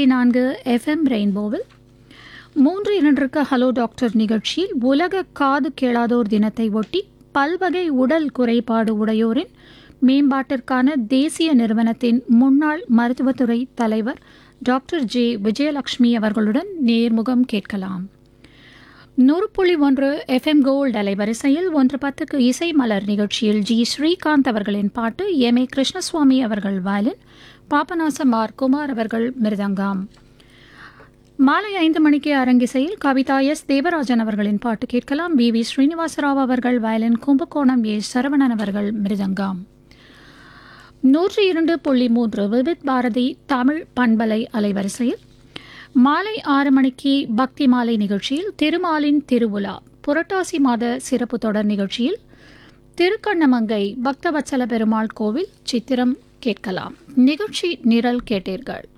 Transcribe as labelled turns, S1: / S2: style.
S1: புள்ளி நான்கு எஃப்எம் ரெயின்போவில் மூன்று இரண்டிற்கு ஹலோ டாக்டர் நிகழ்ச்சியில் உலக காது கேளாதோர் தினத்தை ஒட்டி பல்வகை உடல் குறைபாடு உடையோரின் மேம்பாட்டிற்கான தேசிய நிறுவனத்தின் முன்னாள் மருத்துவத்துறை தலைவர் டாக்டர் ஜே விஜயலட்சுமி அவர்களுடன் நேர்முகம் கேட்கலாம் நூறு புள்ளி ஒன்று எஃப்எம் கோல்டு அலைவரிசையில் ஒன்று பத்துக்கு இசை மலர் நிகழ்ச்சியில் ஜி ஸ்ரீகாந்த் அவர்களின் பாட்டு எம் ஏ கிருஷ்ணசுவாமி அவர்கள் வயலின் பாபநாசம் ஆர் குமார் அவர்கள் மிருதங்கம் மாலை ஐந்து மணிக்கு அரங்கிசையில் கவிதா எஸ் தேவராஜன் அவர்களின் பாட்டு கேட்கலாம் பி வி ஸ்ரீனிவாசராவ் அவர்கள் வயலின் கும்பகோணம் ஏ சரவணன் அவர்கள் மிருதங்கம் நூற்றி இரண்டு புள்ளி மூன்று விவித் பாரதி தமிழ் பண்பலை அலைவரிசையில் மாலை ஆறு மணிக்கு பக்தி மாலை நிகழ்ச்சியில் திருமாலின் திருவுலா புரட்டாசி மாத சிறப்பு தொடர் நிகழ்ச்சியில் திருக்கண்ணமங்கை பக்தவத்சல பெருமாள் கோவில் சித்திரம் கேட்கலாம் நிகழ்ச்சி நிரல் கேட்டீர்கள்